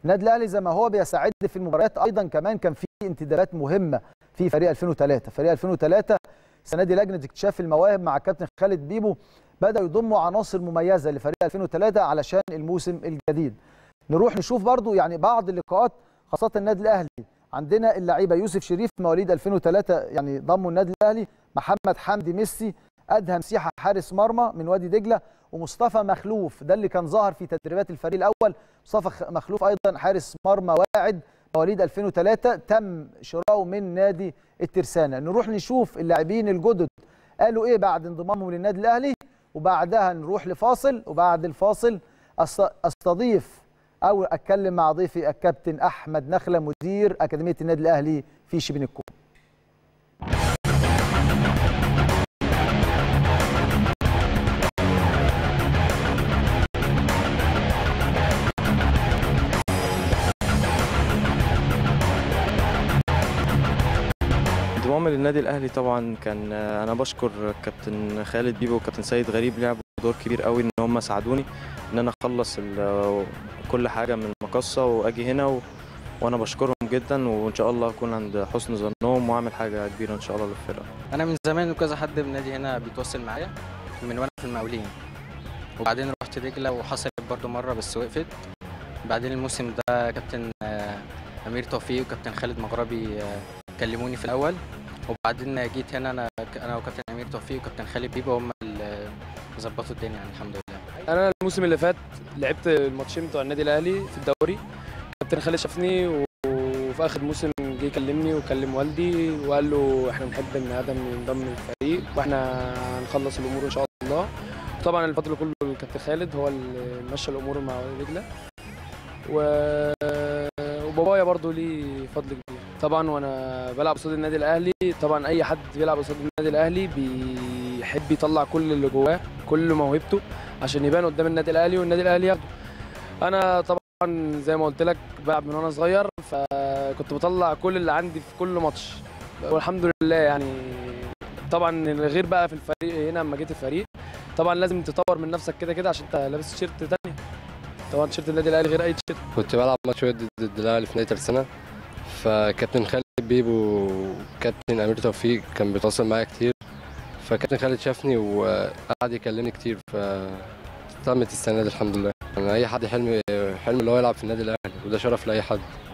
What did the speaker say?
النادي الاهلي زي ما هو بيستعد في المباريات ايضا كمان كان في انتدابات مهمه في فريق 2003 فريق 2003 السنه دي لجنه اكتشاف المواهب مع الكابتن خالد بيبو بداوا يضموا عناصر مميزه لفريق 2003 علشان الموسم الجديد نروح نشوف برضو يعني بعض اللقاءات خاصه النادي الاهلي عندنا اللعيبه يوسف شريف مواليد 2003 يعني ضموا النادي الاهلي محمد حمدي ميسي ادهم سيحه حارس مرمى من وادي دجله ومصطفى مخلوف ده اللي كان ظاهر في تدريبات الفريق الاول مصطفى مخلوف ايضا حارس مرمى واعد مواليد 2003 تم شراؤه من نادي الترسانه نروح نشوف اللاعبين الجدد قالوا ايه بعد انضمامهم للنادي الاهلي وبعدها نروح لفاصل وبعد الفاصل استضيف او اتكلم مع ضيفي الكابتن احمد نخله مدير اكاديميه النادي الاهلي في شبين الكوم انضمامي للنادي الاهلي طبعا كان انا بشكر كابتن خالد بيبو وكابتن سيد غريب لعبوا دور كبير قوي ان هم ساعدوني ان انا اخلص كل حاجه من المقصه واجي هنا و... وانا بشكرهم جدا وان شاء الله اكون عند حسن ظنهم واعمل حاجه كبيره ان شاء الله للفرقه انا من زمان وكذا حد من النادي هنا بيتواصل معايا من وانا في المقاولين وبعدين رحت دجله وحصلت برضو مره بس وقفت بعدين الموسم ده كابتن امير توفيق وكابتن خالد مغربي كلموني في الاول وبعدين جيت هنا انا انا وكابتن امير توفيق وكابتن خالد بيبو هم اللي ظبطوا الدنيا يعني الحمد لله انا الموسم اللي فات لعبت الماتشين بتوع النادي الاهلي في الدوري كابتن خالد شافني وفي اخر موسم جه يكلمني وكلم والدي وقال له احنا بنحب ان ادم ينضم للفريق واحنا هنخلص الامور ان شاء الله طبعا الفضل كله للكابتن خالد هو اللي مشى الامور مع رجله و... وبابايا برضو ليه فضل كبير طبعا وانا بلعب قصاد النادي الاهلي طبعا اي حد بيلعب قصاد النادي الاهلي بيحب يطلع كل اللي جواه كل موهبته عشان يبان قدام النادي الاهلي والنادي الاهلي ياخده انا طبعا زي ما قلت لك بلعب من وانا صغير فكنت بطلع كل اللي عندي في كل ماتش والحمد لله يعني طبعا غير بقى في الفريق هنا لما جيت الفريق طبعا لازم تطور من نفسك كده كده عشان انت لابس تيشيرت تاني طبعا تيشيرت النادي الاهلي غير اي تيشيرت كنت بلعب ماتش ود ضد الاهلي في نهايه السنه فكابتن خالد بيبو وكابتن امير توفيق كان بيتواصل معايا كتير فكابتن خالد شافني وقعد يكلمني كتير فتمت السنه دي الحمد لله انا اي حد حلم حلم اللي هو يلعب في النادي الاهلي وده شرف لاي حد